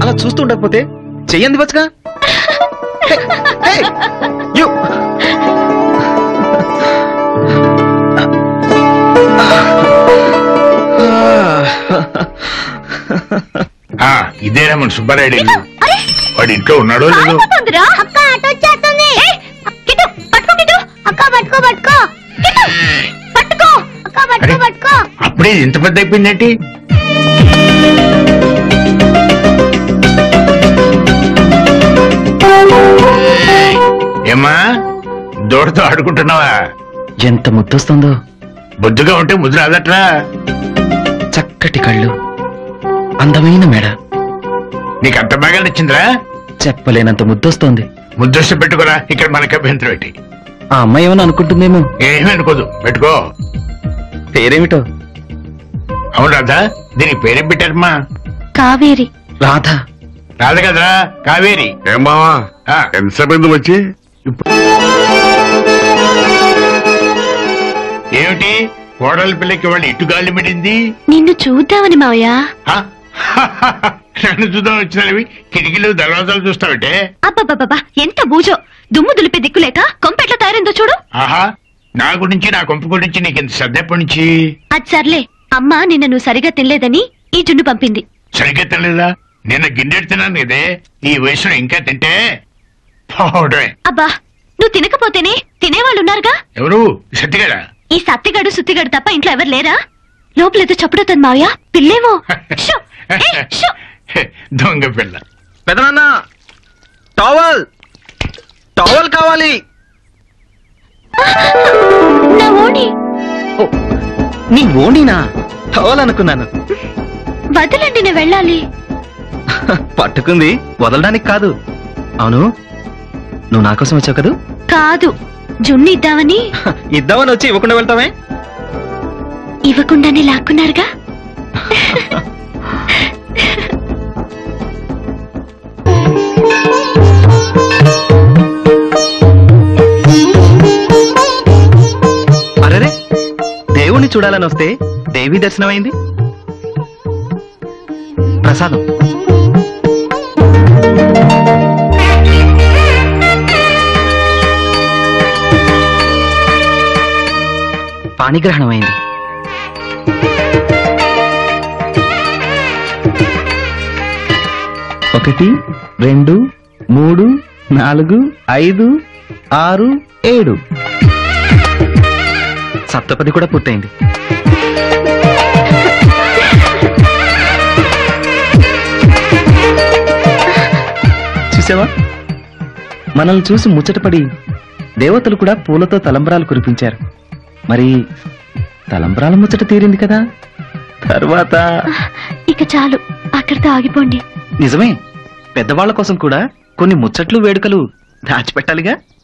అలా చూస్తూ ఉండకపోతే చెయ్యంది వచ్చగా ఆ, ఇదేనా మన సుబ్బారాయుడు ఇల్లు వాడు ఇంట్లో ఉన్నాడో లేదో ఆగిపోతుందిరా. అక్క అటు వచ్చేస్తుంది కిట్టు పట్టుకో కిట్టు అక్క పట్టుకో పట్టుకో కిట్టు పట్టుకో అక్క పట్టుకో అరే. పట్టుకో అప్పుడే ఇంత పెద్ద అయిపోయిందేంటి ఏమ్మా దూడతో ఆడుకుంటున్నావా ఎంత ముద్దొస్తుందో బొద్దుగా ఉంటే ముద్దు రాదట్రా చక్కటి కళ్ళు అందమైన మెడ నీకు అంత బాగా నచ్చిందిరా చెప్పలేనంత ముద్దొస్తోంది ముద్దొస్తే పెట్టుకోరా ఇక్కడ మనకి అభ్యంతరం ఏంటి ఆ అమ్మాయి ఏమైనా అనుకుంటుందేమో ఏమీ అనుకోదు పెట్టుకో పేరేమిటో అవును రాధా దీనికి పేరేం పెట్టారమ్మా కావేరి రాధ రాదు కదరా కావేరి ఏం బావా ఆ. ఎంతసేపు అయింది వచ్చి ఏమిటి కోడలి పిల్లకి వాళ్ళు ఇటు గాలి మిడింది నిన్ను చూద్దామని మావయ్య ఆ? నన్ను చూద్దాం వచ్చినవి కిటికీలు దర్వాజాలు చూస్తావంటే అబ్బబ్బబ్బా ఎంత బూజో దుమ్ము దులిపే దిక్కులేక కొంపెట్ల తయారైందో చూడు ఆహా నా గురించి నా కొంపు గురించి నీకు ఇంత శ్రద్ధ ఎప్పటి నుంచి అది సర్లే అమ్మ నిన్న నువ్వు సరిగా తినలేదని ఈ జున్ను పంపింది సరిగ్గా తినలేదా నిన్న గిన్నెడు తిన్నాను కదే ఈ వయసులో ఇంకా తింటే పోవడమే అబ్బా నువ్వు తినకపోతేనే తినేవాళ్ళున్నారుగా ఎవరు సత్తిగడా ఈ సత్తిగడు సుత్తిగడు తప్ప ఇంట్లో ఎవరు లేరా లోపలేదో చప్పుడవుతుంది మావయ్య పిల్లేమో షో! ఏయ్, షో! దొంగ పిల్ల పెదనాన్న టవల్ టవల్ కావాలి నా ఓణి ఓ, నీ ఓణినా టవల్ అనుకున్నాను వదలండి నేను వెళ్ళాలి పట్టుకుంది వదలడానికి కాదు అవును నువ్వు నా కోసం వచ్చావు కదూ కాదు జున్ను ఇద్దామని ఇద్దామని వచ్చి ఇవ్వకుండా వెళ్తామే ఇవ్వకుండానే లాక్కున్నారుగా అరేరే దేవుణ్ణి చూడాలని వస్తే దేవి దర్శనం అయింది ప్రసాదం పాణిగ్రహణం అయింది ఒకటి రెండు మూడు నాలుగు ఐదు ఆరు ఏడు సప్తపది కూడా పూర్తయింది చూసావా మనల్ని చూసి ముచ్చటపడి దేవతలు కూడా పూలతో తలంబ్రాలు కురిపించారు మరి తలంబ్రాల ముచ్చట తీరింది కదా తర్వాత ఇక చాలు అక్కడితో ఆగిపోండి నిజమే పెద్దవాళ్ల కోసం కూడా కొన్ని ముచ్చట్లు వేడుకలు దాచిపెట్టాలిగా